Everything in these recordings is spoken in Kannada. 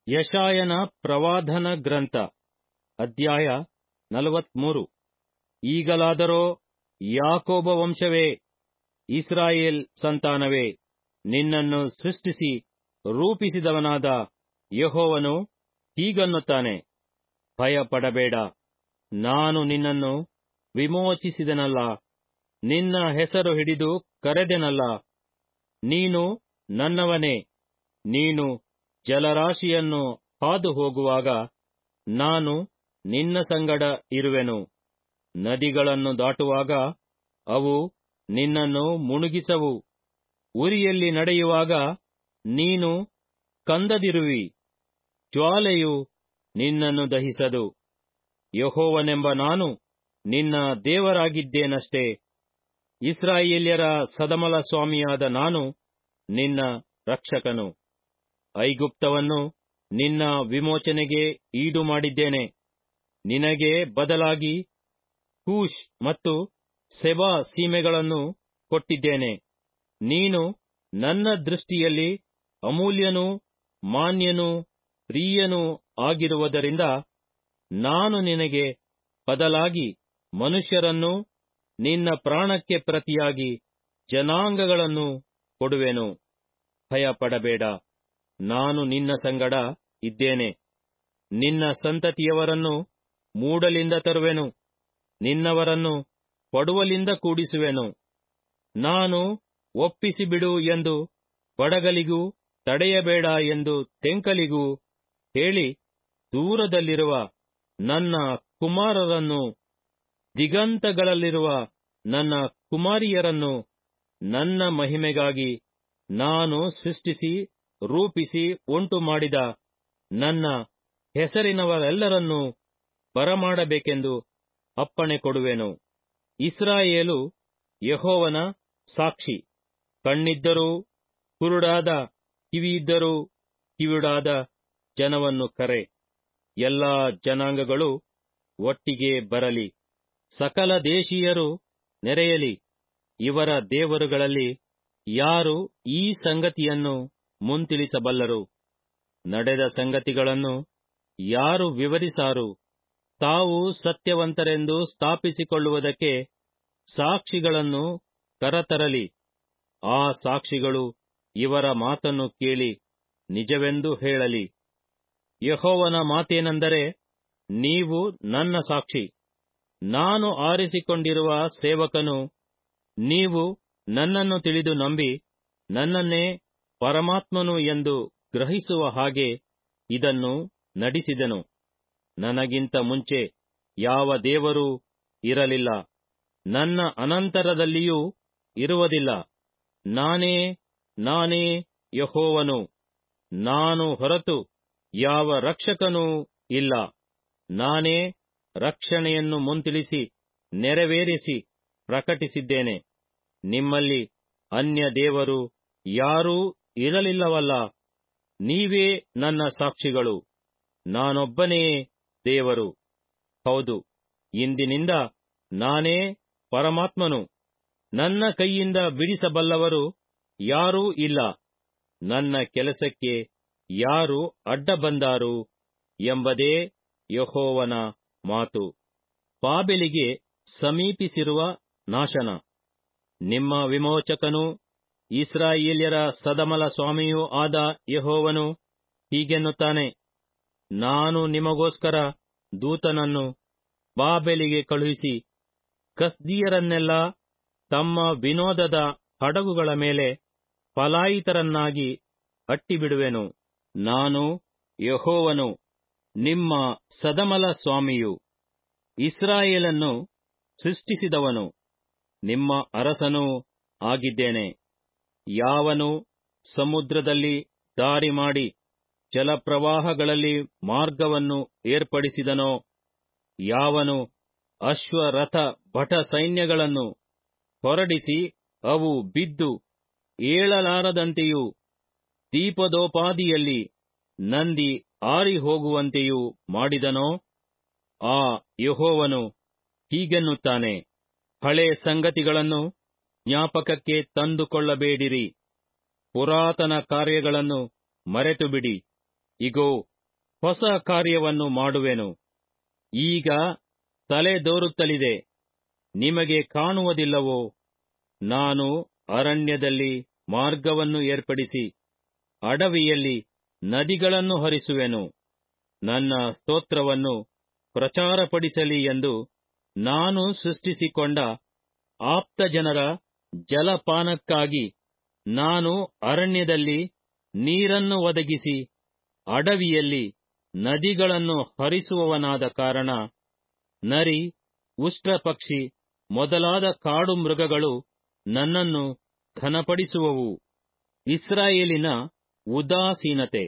ಯಶಾಯನ ಪ್ರವಾದನ ಗ್ರಂಥ ಅಧ್ಯಾಯ ನಲವತ್ಮೂರು ಈಗಲಾದರೋ ಯಾಕೋಬ ವಂಶವೇ ಇಸ್ರಾಯೇಲ್ ಸಂತಾನವೇ ನಿನ್ನನ್ನು ಸೃಷ್ಟಿಸಿ ರೂಪಿಸಿದವನಾದ ಯೆಹೋವನು ಹೀಗನ್ನುತ್ತಾನೆ ಭಯಪಡಬೇಡ ನಾನು ನಿನ್ನನ್ನು ವಿಮೋಚಿಸಿದೆನಲ್ಲ ನಿನ್ನ ಹೆಸರು ಹಿಡಿದು ಕರೆದೆನಲ್ಲ ನೀನು ನನ್ನವನೇ ನೀನು ಜಲರಾಶಿಯನ್ನು ಹಾದು ಹೋಗುವಾಗ ನಾನು ನಿನ್ನ ಸಂಗಡ ಇರುವೆನು ನದಿಗಳನ್ನು ದಾಟುವಾಗ ಅವು ನಿನ್ನನ್ನು ಮುಳುಗಿಸವು ಉರಿಯಲ್ಲಿ ನಡೆಯುವಾಗ ನೀನು ಕಂದದಿರುವಿ ಜ್ವಾಲೆಯು ನಿನ್ನನ್ನು ದಹಿಸದು ಯೆಹೋವನೆಂಬ ನಾನು ನಿನ್ನ ದೇವರಾಗಿದ್ದೇನಷ್ಟೇ ಇಸ್ರಾಯೇಲ್ಯರ ಸದಮಲ ಸ್ವಾಮಿಯಾದ ನಾನು ನಿನ್ನ ರಕ್ಷಕನು ಐಗುಪ್ತವನ್ನು ನಿನ್ನ ವಿಮೋಚನೆಗೆ ಈಡು ಮಾಡಿದ್ದೇನೆ ನಿನಗೆ ಬದಲಾಗಿ ಕೂಶ್ ಮತ್ತು ಸೆಬಾ ಸೀಮೆಗಳನ್ನು ಕೊಟ್ಟಿದ್ದೇನೆ ನೀನು ನನ್ನ ದೃಷ್ಟಿಯಲ್ಲಿ ಅಮೂಲ್ಯನೂ ಮಾನ್ಯನೂ ಪ್ರಿಯನೂ ಆಗಿರುವುದರಿಂದ ನಾನು ನಿನಗೆ ಬದಲಾಗಿ ಮನುಷ್ಯರನ್ನು ನಿನ್ನ ಪ್ರಾಣಕ್ಕೆ ಪ್ರತಿಯಾಗಿ ಜನಾಂಗಗಳನ್ನು ಕೊಡುವೆನು ಭಯಪಡಬೇಡ ನಾನು ನಿನ್ನ ಸಂಗಡ ಇದ್ದೇನೆ ನಿನ್ನ ಸಂತತಿಯವರನ್ನು ಮೂಡಲಿಂದ ತರುವೆನು ನಿನ್ನವರನ್ನು ಪಡುವಲಿಂದ ಕೂಡಿಸುವೆನು ನಾನು ಒಪ್ಪಿಸಿಬಿಡು ಎಂದು ಬಡಗಲಿಗೂ ತಡೆಯಬೇಡ ಎಂದು ತೆಂಕಲಿಗೂ ಹೇಳಿ ದೂರದಲ್ಲಿರುವ ನನ್ನ ಕುಮಾರರನ್ನು ದಿಗಂತಗಳಲ್ಲಿರುವ ನನ್ನ ಕುಮಾರಿಯರನ್ನು ನನ್ನ ಮಹಿಮೆಗಾಗಿ ನಾನು ಸೃಷ್ಟಿಸಿ ರೂಪಿಸಿ ಉಂಟು ಮಾಡಿದ ನನ್ನ ಹೆಸರಿನವರೆಲ್ಲರನ್ನೂ ಬರಮಾಡಬೇಕೆಂದು ಅಪ್ಪಣೆ ಕೊಡುವೆನು ಇಸ್ರಾಯೇಲು ಯೆಹೋವನ ಸಾಕ್ಷಿ ಕಣ್ಣಿದ್ದರೂ ಕುರುಡಾದ ಕಿವಿಯಿದ್ದರೂ ಕಿವುಡಾದ ಜನವನ್ನು ಕರೆ ಎಲ್ಲಾ ಜನಾಂಗಗಳು ಒಟ್ಟಿಗೆ ಬರಲಿ ಸಕಲ ದೇಶೀಯರು ನೆರೆಯಲಿ ಇವರ ದೇವರುಗಳಲ್ಲಿ ಯಾರು ಈ ಸಂಗತಿಯನ್ನು ಮುಂತಿಳಿಸಬಲ್ಲರು ನಡೆದ ಸಂಗತಿಗಳನ್ನು ಯಾರು ವಿವರಿಸಾರು ತಾವು ಸತ್ಯವಂತರೆಂದು ಸ್ಥಾಪಿಸಿಕೊಳ್ಳುವುದಕ್ಕೆ ಸಾಕ್ಷಿಗಳನ್ನು ಕರತರಲಿ ಆ ಸಾಕ್ಷಿಗಳು ಇವರ ಮಾತನ್ನು ಕೇಳಿ ನಿಜವೆಂದು ಹೇಳಲಿ ಯಹೋವನ ಮಾತೇನೆಂದರೆ ನೀವು ನನ್ನ ಸಾಕ್ಷಿ ನಾನು ಆರಿಸಿಕೊಂಡಿರುವ ಸೇವಕನು ನೀವು ನನ್ನನ್ನು ತಿಳಿದು ನಂಬಿ ನನ್ನನ್ನೇ ಪರಮಾತ್ಮನು ಎಂದು ಗ್ರಹಿಸುವ ಹಾಗೆ ಇದನ್ನು ನಡೆಸಿದೆನು ನನಗಿಂತ ಮುಂಚೆ ಯಾವ ದೇವರೂ ಇರಲಿಲ್ಲ ನನ್ನ ಅನಂತರದಲ್ಲಿಯೂ ಇರುವುದಿಲ್ಲ ನಾನೇ ನಾನೇ ಯಹೋವನು ನಾನು ಹೊರತು ಯಾವ ರಕ್ಷಕನೂ ಇಲ್ಲ ನಾನೇ ರಕ್ಷಣೆಯನ್ನು ಮುಂತಿಳಿಸಿ ನೆರವೇರಿಸಿ ಪ್ರಕಟಿಸಿದ್ದೇನೆ ನಿಮ್ಮಲ್ಲಿ ಅನ್ಯ ದೇವರು ಯಾರೂ ಇರಲಿಲ್ಲವಲ್ಲ ನೀವೇ ನನ್ನ ಸಾಕ್ಷಿಗಳು ನಾನೊಬ್ಬನೇ ದೇವರು ಹೌದು ಇಂದಿನಿಂದ ನಾನೇ ಪರಮಾತ್ಮನು ನನ್ನ ಕೈಯಿಂದ ಬಿಡಿಸಬಲ್ಲವರು ಯಾರೂ ಇಲ್ಲ ನನ್ನ ಕೆಲಸಕ್ಕೆ ಯಾರು ಅಡ್ಡ ಬಂದಾರು ಎಂಬುದೇ ಯಹೋವನ ಮಾತು ಬಾಬೆಲಿಗೆ ಸಮೀಪಿಸಿರುವ ನಾಶನ ನಿಮ್ಮ ವಿಮೋಚಕನೂ ಇಸ್ರಾಯೇಲ್ಯರ ಸದಮಲ ಸ್ವಾಮಿಯೂ ಆದ ಯಹೋವನು ಹೀಗೆನ್ನುತ್ತಾನೆ ನಾನು ನಿಮಗೋಸ್ಕರ ದೂತನನ್ನು ಬಾಬೆಲಿಗೆ ಕಳುಹಿಸಿ ಕಸ್ದಿಯರನ್ನೆಲ್ಲ ತಮ್ಮ ವಿನೋದದ ಹಡಗುಗಳ ಮೇಲೆ ಫಲಾಯಿತರನ್ನಾಗಿ ಅಟ್ಟಿಬಿಡುವೆನು ನಾನು ಯಹೋವನು ನಿಮ್ಮ ಸದಮಲ ಸ್ವಾಮಿಯು ಇಸ್ರಾಯೇಲನ್ನು ಸೃಷ್ಟಿಸಿದವನು ನಿಮ್ಮ ಅರಸನೂ ಆಗಿದ್ದೇನೆ ಯಾವನು ಸಮುದ್ರದಲ್ಲಿ ದಾರಿ ಮಾಡಿ ಜಲಪ್ರವಾಹಗಳಲ್ಲಿ ಮಾರ್ಗವನ್ನು ಏರ್ಪಡಿಸಿದನೋ ಯಾವನು ಅಶ್ವರಥ ಭಟ ಸೈನ್ಯಗಳನ್ನು ಹೊರಡಿಸಿ ಅವು ಬಿದ್ದು ಏಳಲಾರದಂತೆಯೂ ದೀಪದೋಪಾದಿಯಲ್ಲಿ ನಂದಿ ಆರಿ ಹೋಗುವಂತೆಯೂ ಮಾಡಿದನೋ ಆ ಯಹೋವನು ಹೀಗೆನ್ನುತ್ತಾನೆ ಹಳೆ ಸಂಗತಿಗಳನ್ನು ಜ್ಞಾಪಕಕ್ಕೆ ತಂದುಕೊಳ್ಳಬೇಡಿರಿ ಪುರಾತನ ಕಾರ್ಯಗಳನ್ನು ಮರೆತುಬಿಡಿ ಇಗೋ ಹೊಸ ಕಾರ್ಯವನ್ನು ಮಾಡುವೆನು ಈಗ ತಲೆದೋರುತ್ತಲಿದೆ ನಿಮಗೆ ಕಾಣುವುದಿಲ್ಲವೋ ನಾನು ಅರಣ್ಯದಲ್ಲಿ ಮಾರ್ಗವನ್ನು ಏರ್ಪಡಿಸಿ ಅಡವಿಯಲ್ಲಿ ನದಿಗಳನ್ನು ಹರಿಸುವೆನು ನನ್ನ ಸ್ತೋತ್ರವನ್ನು ಪ್ರಚಾರಪಡಿಸಲಿ ಎಂದು ನಾನು ಸೃಷ್ಟಿಸಿಕೊಂಡ ಆಪ್ತಜನರ ಜಲಪಾನಕ್ಕಾಗಿ ನಾನು ಅರಣ್ಯದಲ್ಲಿ ನೀರನ್ನು ಒದಗಿಸಿ ಅಡವಿಯಲ್ಲಿ ನದಿಗಳನ್ನು ಹರಿಸುವವನಾದ ಕಾರಣ ನರಿ ಉಷ್ಟ್ರಪಕ್ಷಿ ಮೊದಲಾದ ಕಾಡು ಮೃಗಗಳು ನನ್ನನ್ನು ಘನಪಡಿಸುವವು ಇಸ್ರಾಯೇಲಿನ ಉದಾಸೀನತೆ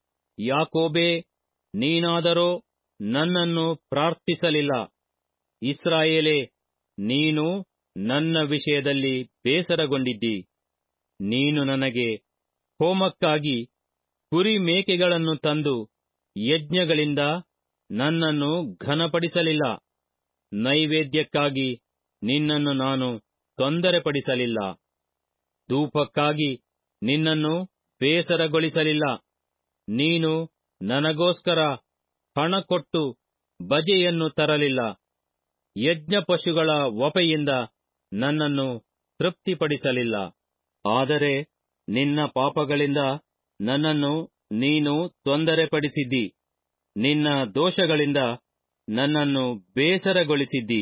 ಯಾಕೋಬೇ ನೀನಾದರೋ ನನ್ನನ್ನು ಪ್ರಾರ್ಥಿಸಲಿಲ್ಲ ಇಸ್ರಾಯೇಲೇ ನೀನು ನನ್ನ ವಿಷಯದಲ್ಲಿ ಬೇಸರಗೊಂಡಿದ್ದಿ ನೀನು ನನಗೆ ಹೋಮಕ್ಕಾಗಿ ಕುರಿ ಮೇಕೆಗಳನ್ನು ತಂದು ಯಜ್ಞಗಳಿಂದ ನನ್ನನ್ನು ಘನಪಡಿಸಲಿಲ್ಲ ನೈವೇದ್ಯಕ್ಕಾಗಿ ನಿನ್ನನ್ನು ನಾನು ತೊಂದರೆಪಡಿಸಲಿಲ್ಲ ಧೂಪಕ್ಕಾಗಿ ನಿನ್ನನ್ನು ಬೇಸರಗೊಳಿಸಲಿಲ್ಲ ನೀನು ನನಗೋಸ್ಕರ ಹಣ ಕೊಟ್ಟು ಬಜೆಯನ್ನು ತರಲಿಲ್ಲ ಯಜ್ಞ ಪಶುಗಳ ವಪೆಯಿಂದ ನನ್ನನ್ನು ತೃಪ್ತಿಪಡಿಸಲಿಲ್ಲ ಆದರೆ ನಿನ್ನ ಪಾಪಗಳಿಂದ ನನ್ನನ್ನು ನೀನು ತೊಂದರೆಪಡಿಸಿದ್ದಿ ನಿನ್ನ ದೋಷಗಳಿಂದ ನನ್ನನ್ನು ಬೇಸರಗೊಳಿಸಿದ್ದಿ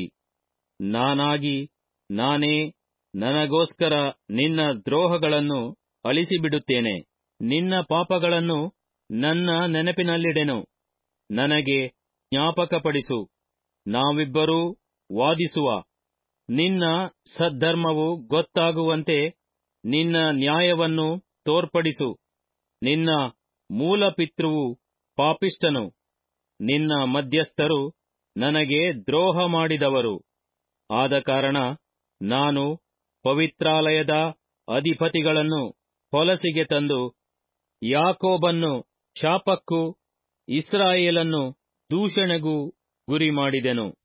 ನಾನಾಗಿ ನಾನೇ ನನಗೋಸ್ಕರ ನಿನ್ನ ದ್ರೋಹಗಳನ್ನು ಅಳಿಸಿಬಿಡುತ್ತೇನೆ ನಿನ್ನ ಪಾಪಗಳನ್ನು ನನ್ನ ನೆನಪಿನಲ್ಲಿಡೆನು ನನಗೆ ಜ್ಞಾಪಕಪಡಿಸು ನಾವಿಬ್ಬರೂ ವಾದಿಸುವ ನಿನ್ನ ಸದ್ಧರ್ಮವು ಗೊತ್ತಾಗುವಂತೆ ನಿನ್ನ ನ್ಯಾಯವನ್ನು ತೋರ್ಪಡಿಸು ನಿನ್ನ ಮೂಲಪಿತೃವು ಪಾಪಿಷ್ಠನು ನಿನ್ನ ಮಧ್ಯಸ್ಥರು ನನಗೆ ದ್ರೋಹ ಮಾಡಿದವರು ಆದ ಕಾರಣ ನಾನು ಪವಿತ್ರಾಲಯದ ಅಧಿಪತಿಗಳನ್ನು ಹೊಲಸಿಗೆ ತಂದು ಯಾಕೋಬನ್ನು ಶಾಪಕ್ಕೂ ಇಸ್ರಾಯೇಲನ್ನು ದೂಷಣೆಗೂ ಗುರಿ ಮಾಡಿದೆನು